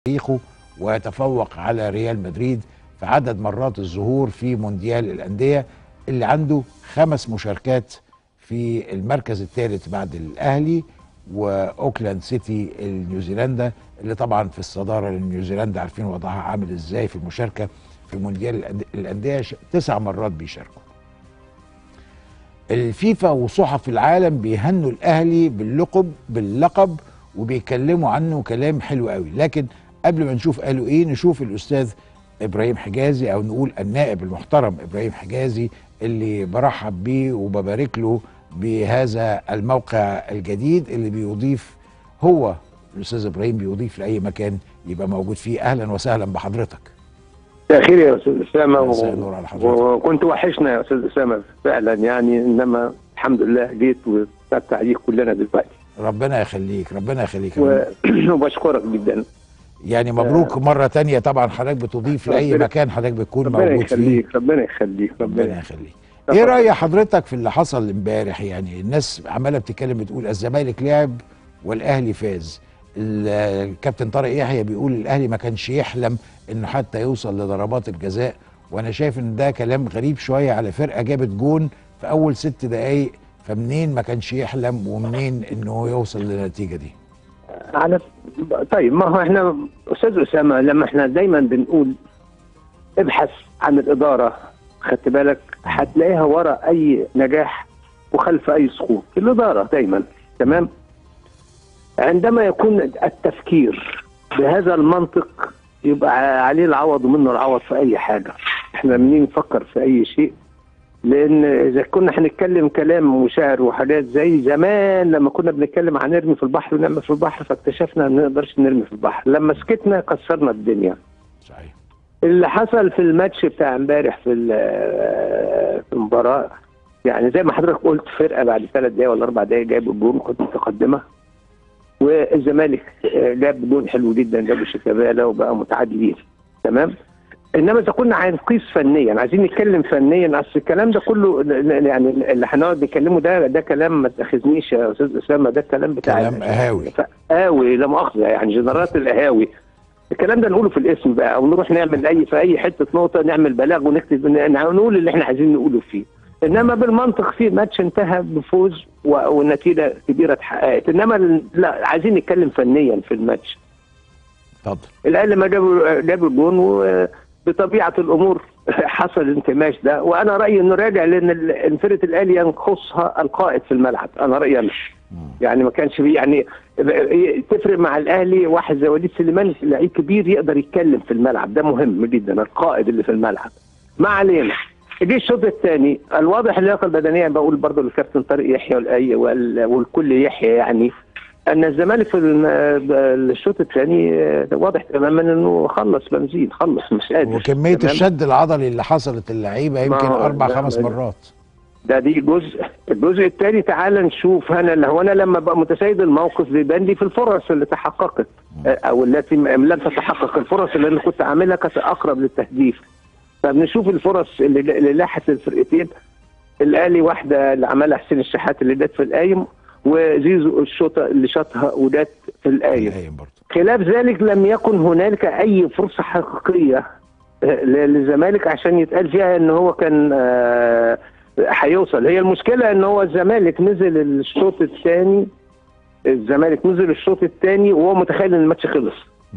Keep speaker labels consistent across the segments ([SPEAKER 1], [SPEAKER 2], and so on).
[SPEAKER 1] تاريخه ويتفوق على ريال مدريد في عدد مرات الظهور في مونديال الأندية اللي عنده خمس مشاركات في المركز الثالث بعد الأهلي وأوكلاند سيتي النيوزيلندا اللي طبعا في الصدارة لنيوزيلندا عارفين وضعها عامل ازاي في المشاركة في مونديال الأند- الأندية ش- تسع مرات بيشاركوا الفيفا وصحف العالم بيهنوا الاهلي باللقب باللقب وبيكلموا عنه كلام حلو قوي لكن قبل ما نشوف قالوا ايه نشوف الاستاذ ابراهيم حجازي او نقول النائب المحترم ابراهيم حجازي اللي برحب بيه وببارك له بهذا الموقع الجديد اللي بيضيف هو الاستاذ ابراهيم بيضيف لاي مكان يبقى موجود فيه اهلا وسهلا بحضرتك
[SPEAKER 2] مساء الخير يا استاذ اسامه
[SPEAKER 1] مساء النور على حضرتك.
[SPEAKER 2] وكنت وحشنا يا استاذ اسامه فعلا يعني انما الحمد لله جيت وسبت عليك كلنا دلوقتي
[SPEAKER 1] ربنا يخليك ربنا يخليك
[SPEAKER 2] و- وبشكرك جدا
[SPEAKER 1] يعني مبروك مرة تانية طبعا حضرتك بتضيف لأي
[SPEAKER 2] ربنا-
[SPEAKER 1] مكان حضرتك بتكون
[SPEAKER 2] ربنا
[SPEAKER 1] موجود فيه
[SPEAKER 2] يخليك ربنا يخليك
[SPEAKER 1] ربنا
[SPEAKER 2] ربنا
[SPEAKER 1] يخليك ايه رأي حضرتك في اللي حصل امبارح يعني الناس عمالة بتتكلم بتقول الزمالك لعب والأهلي فاز ال- الكابتن طارق يحيى بيقول الأهلي ما كانش يحلم انه حتى يوصل لضربات الجزاء وانا شايف ان ده كلام غريب شوية على فرقة جابت جون في اول ست دقايق فمنين ما كانش يحلم ومنين انه يوصل للنتيجة دي
[SPEAKER 2] على طيب ما هو احنا استاذ اسامه لما احنا دايما بنقول ابحث عن الاداره خدت بالك هتلاقيها ورا اي نجاح وخلف اي سقوط الاداره دايما تمام عندما يكون التفكير بهذا المنطق يبقى عليه العوض ومنه العوض في اي حاجه احنا منين نفكر في اي شيء لان اذا كنا هنتكلم كلام وشعر وحاجات زي زمان لما كنا بنتكلم عن نرمي في البحر ونعمل في البحر فاكتشفنا ان ما نقدرش نرمي في البحر لما سكتنا كسرنا الدنيا
[SPEAKER 1] صحيح
[SPEAKER 2] اللي حصل في الماتش بتاع امبارح في ال- في المباراه يعني زي ما حضرتك قلت فرقه بعد ثلاث دقايق ولا اربع دقايق جابوا الجون كنت متقدمه والزمالك آه، جاب جون حلو جدا جابوا شيكابالا وبقى متعادلين تمام انما اذا كنا هنقيس فنيا عايزين نتكلم فنيا اصل الكلام ده كله يعني اللي هنقعد نتكلمه ده ده كلام ما تاخذنيش يا استاذ اسامه ده الكلام بتاع
[SPEAKER 1] كلام قهاوي.
[SPEAKER 2] قهاوي لا مؤاخذه يعني جنرالات القهاوي الكلام ده نقوله في الاسم بقى او نروح نعمل اي في اي حته نقطه نعمل بلاغ ونكتب نقول اللي احنا عايزين نقوله فيه انما بالمنطق في ماتش انتهى بفوز و- ونتيجه كبيره اتحققت انما لا عايزين نتكلم فنيا في الماتش
[SPEAKER 1] اتفضل
[SPEAKER 2] الاهلي ما جابوا جابوا الجون وبطبيعه الامور حصل الانكماش ده وانا رايي انه راجع لان ال- إن فرقه الاهلي ينقصها القائد في الملعب انا رايي انا يعني ما كانش فيه يعني تفرق مع الاهلي واحد زي وليد سليمان لعيب كبير يقدر يتكلم في الملعب ده مهم جدا القائد اللي في الملعب ما علينا جه الشوط الثاني الواضح اللياقه البدنيه بقول برضه للكابتن طارق يحيى والأي- وال- والكل يحيى يعني ان الزمالك في الم- الشوط الثاني واضح تماما انه خلص بنزين خلص مش قادر
[SPEAKER 1] وكمية
[SPEAKER 2] تمام؟
[SPEAKER 1] الشد العضلي اللي حصلت اللعيبة يمكن
[SPEAKER 2] هو
[SPEAKER 1] أربع
[SPEAKER 2] ده-
[SPEAKER 1] خمس
[SPEAKER 2] ده-
[SPEAKER 1] مرات
[SPEAKER 2] ده دي جزء الجزء الثاني تعال نشوف انا اللي هو انا لما بقى متسيد الموقف بيبان لي في الفرص اللي تحققت آه، او التي م- لم تتحقق الفرص اللي انا كنت عاملها كانت اقرب للتهديف فبنشوف الفرص اللي, اللي لاحت الفرقتين الاهلي واحده اللي عملها حسين الشحات اللي جت في القايم وزيزو الشوطه اللي شاطها وجت في القايم
[SPEAKER 1] القايم برضه
[SPEAKER 2] خلاف ذلك لم يكن هنالك اي فرصه حقيقيه آه، ل- للزمالك عشان يتقال فيها ان هو كان آه، هيوصل هي المشكله ان هو الزمالك نزل الشوط الثاني الزمالك نزل الشوط الثاني وهو متخيل ان الماتش خلص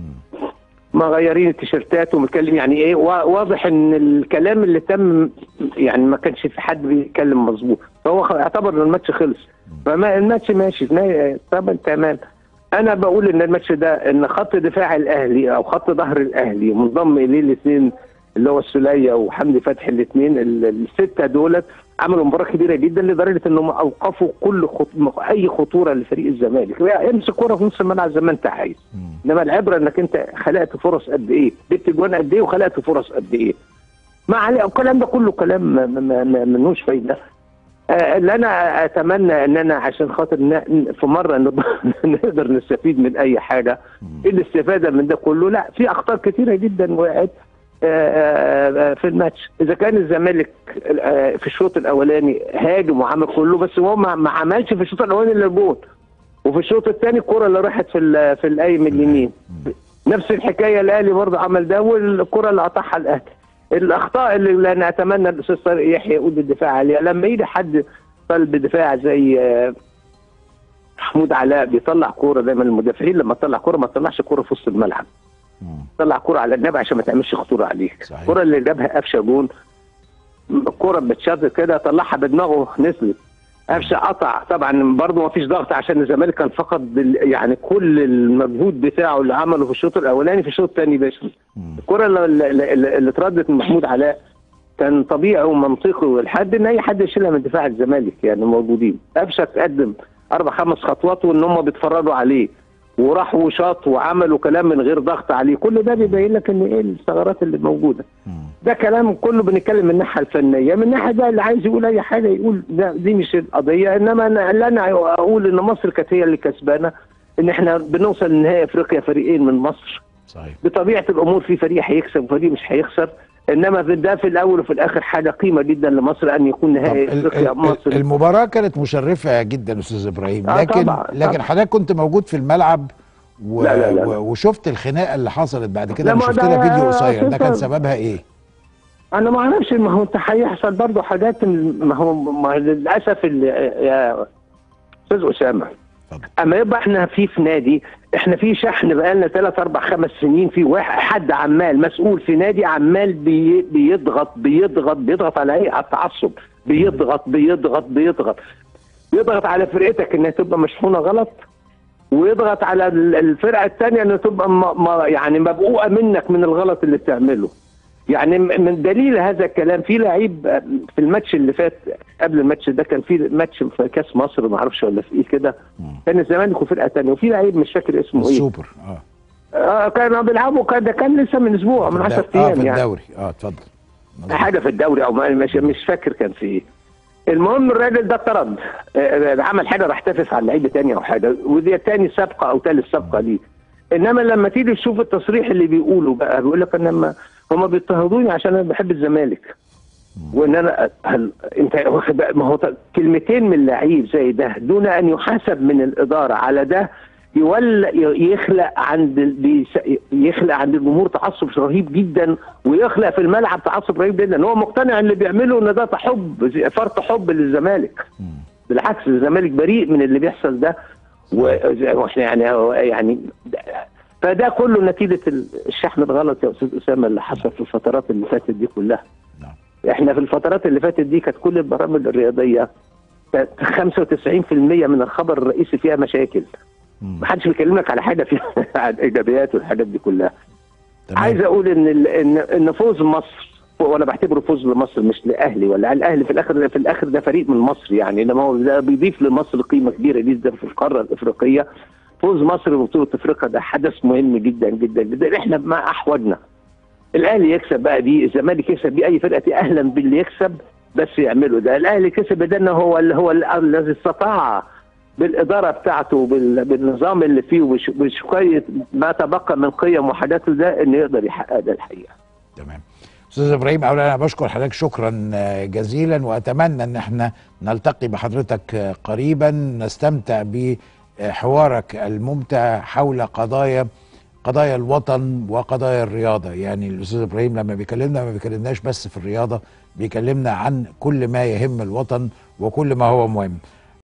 [SPEAKER 2] مغيرين التيشيرتات ومتكلم يعني ايه وا- واضح ان الكلام اللي تم يعني ما كانش في حد بيتكلم مظبوط فهو خ- اعتبر ان الماتش خلص فما الماتش ماشي ما- طبعا تمام انا بقول ان الماتش ده ان خط دفاع الاهلي او خط ظهر الاهلي منضم اليه الاثنين اللي هو السوليه وحمدي فتحي الاثنين السته دولت عملوا مباراه كبيره جدا لدرجه انهم اوقفوا كل خط... اي خطوره لفريق الزمالك يعني امسك كوره في نص الملعب زي ما انت عايز انما العبره انك انت خلقت فرص قد ايه جبت جوان قد ايه وخلقت فرص قد ايه ما عليه الكلام ده كله كلام ما- ما- ما- ملوش فايده آه، اللي انا اتمنى ان انا عشان خاطر ن- في مره نقدر- نقدر نستفيد من اي حاجه ايه الاستفاده من ده كله لا في اخطاء كثيره جدا وقعت آه، آه، آه، في الماتش اذا كان الزمالك آه، في الشوط الاولاني هاجم وعمل كله بس هو ما ما عملش في الشوط الاولاني الا جول وفي الشوط الثاني الكره اللي راحت في ال- في القايم اليمين نفس الحكايه الاهلي برضه عمل ده والكره اللي قطعها الاهلي الاخطاء اللي انا اتمنى الاستاذ طارق يحيى يقول بالدفاع عليها لما يجي حد طالب بدفاع زي آه، محمود علاء بيطلع كوره دايما المدافعين لما تطلع كوره ما تطلعش كوره في وسط الملعب
[SPEAKER 1] مم.
[SPEAKER 2] طلع كوره على النبي عشان ما تعملش خطوره عليك
[SPEAKER 1] صحيح.
[SPEAKER 2] الكوره اللي جابها قفشه جون الكوره بتشد كده طلعها بدماغه نزلت قفشه قطع طبعا برضه ما فيش ضغط عشان الزمالك كان فقد بال- يعني كل المجهود بتاعه اللي عمله في الشوط الاولاني في الشوط الثاني بس
[SPEAKER 1] مم.
[SPEAKER 2] الكره اللي, اللي, اللي اتردت من محمود علاء كان طبيعي ومنطقي والحد ان اي حد يشيلها من دفاع الزمالك يعني موجودين قفشه اتقدم اربع خمس خطوات وان هم بيتفرجوا عليه وراح وشاط وعملوا كلام من غير ضغط عليه كل ده بيبين لك ان ايه الثغرات اللي موجوده
[SPEAKER 1] مم.
[SPEAKER 2] ده كلام كله بنتكلم من الناحيه الفنيه من الناحيه ده اللي عايز يقول اي حاجه يقول ده دي مش القضيه انما انا اللي انا اقول ان مصر كانت هي اللي كسبانه ان احنا بنوصل لنهائي افريقيا فريقين من مصر
[SPEAKER 1] صحيح
[SPEAKER 2] بطبيعه الامور في فريق هيكسب وفريق مش هيخسر انما في ده في الاول وفي الاخر حاجه قيمه جدا لمصر ان يكون
[SPEAKER 1] طب
[SPEAKER 2] نهائي
[SPEAKER 1] ال-
[SPEAKER 2] افريقيا
[SPEAKER 1] ال-
[SPEAKER 2] مصر
[SPEAKER 1] المباراة كانت مشرفة جدا استاذ ابراهيم
[SPEAKER 2] آه
[SPEAKER 1] لكن
[SPEAKER 2] طبعاً،
[SPEAKER 1] لكن
[SPEAKER 2] طبعاً.
[SPEAKER 1] حضرتك كنت موجود في الملعب و...
[SPEAKER 2] لا، لا، لا، لا.
[SPEAKER 1] و... وشفت الخناقة اللي حصلت بعد كده
[SPEAKER 2] لا،
[SPEAKER 1] انا
[SPEAKER 2] ما
[SPEAKER 1] شفت
[SPEAKER 2] ده
[SPEAKER 1] لها فيديو قصير ده
[SPEAKER 2] أساساً-
[SPEAKER 1] كان سببها ايه؟
[SPEAKER 2] انا ما اعرفش ما هو انت هيحصل برضه حاجات ما هو ما للاسف ال- يا استاذ اسامه
[SPEAKER 1] اتفضل.
[SPEAKER 2] اما يبقى احنا في في نادي احنا في شحن بقالنا ثلاث اربع خمس سنين في واحد حد عمال مسؤول في نادي عمال بي بيضغط بيضغط بيضغط على ايه على التعصب بيضغط بيضغط بيضغط بيضغط على فرقتك انها تبقى مشحونه غلط ويضغط على ال- الفرقه الثانيه انها تبقى ما ما يعني مبقوقه منك من الغلط اللي بتعمله يعني م- من دليل هذا الكلام في لعيب في الماتش اللي فات قبل الماتش ده كان في ماتش في كاس مصر ما اعرفش ولا في ايه كده
[SPEAKER 1] مم.
[SPEAKER 2] كان الزمالك وفرقه ثانيه وفي لعيب مش فاكر اسمه ايه
[SPEAKER 1] السوبر اه
[SPEAKER 2] آه كانوا بيلعبوا كان ده كان لسه من اسبوع من
[SPEAKER 1] في
[SPEAKER 2] 10
[SPEAKER 1] الدو- اه
[SPEAKER 2] ايام
[SPEAKER 1] في
[SPEAKER 2] يعني
[SPEAKER 1] الدوري اه اتفضل مظبوط.
[SPEAKER 2] حاجه في الدوري او ما- مش مش فاكر كان في ايه المهم الراجل ده اتطرد آه، آه، عمل حاجه راح تافه على اللعيبه تاني او حاجه ودي تاني سابقه او ثالث سابقه ليه انما لما تيجي تشوف التصريح اللي بيقوله بقى بيقول لك انا ما هم بيضطهدوني عشان انا بحب الزمالك وان انا هل انت واخد بقى- ما هو ط- كلمتين من لعيب زي ده دون ان يحاسب من الاداره على ده يولى يخلق عند ال- بيس- يخلق عند الجمهور تعصب رهيب جدا ويخلق في الملعب تعصب رهيب جدا هو مقتنع ان اللي بيعمله ان ده حب فرط حب للزمالك
[SPEAKER 1] مم.
[SPEAKER 2] بالعكس الزمالك بريء من اللي بيحصل ده و- واحنا يعني يعني فده كله نتيجه الشحن الغلط يا استاذ اسامه اللي حصل في الفترات اللي فاتت دي كلها
[SPEAKER 1] نعم
[SPEAKER 2] احنا في الفترات اللي فاتت دي كانت كل البرامج الرياضيه كانت 95% من الخبر الرئيسي فيها مشاكل
[SPEAKER 1] مم.
[SPEAKER 2] ما حدش بيكلمك على حاجه فيها عن ايجابيات والحاجات دي كلها
[SPEAKER 1] تمام.
[SPEAKER 2] عايز اقول ان ال- ان ان فوز مصر وانا بعتبره فوز لمصر مش لاهلي ولا الاهلي في الاخر في الاخر ده فريق من مصر يعني انما هو ده بيضيف لمصر قيمه كبيره جدا في القاره الافريقيه فوز مصر ببطوله افريقيا ده حدث مهم جدا جدا جدا احنا ما احوجنا الاهلي يكسب بقى دي الزمالك يكسب بيه اي فرقه اهلا باللي يكسب بس يعملوا ده الاهلي كسب ده إن هو اللي هو ال- الذي استطاع بالاداره بتاعته بال- بالنظام اللي فيه وبش- وشويه ما تبقى من قيم وحاجاته ده انه يقدر يحقق ده الحقيقه
[SPEAKER 1] تمام استاذ ابراهيم اولا انا بشكر حضرتك شكرا آه، جزيلا واتمنى ان احنا نلتقي بحضرتك آه، قريبا نستمتع بحوارك الممتع حول قضايا قضايا الوطن وقضايا الرياضه يعني الاستاذ ابراهيم لما بيكلمنا ما بيكلمناش بس في الرياضه بيكلمنا عن كل ما يهم الوطن وكل ما هو مهم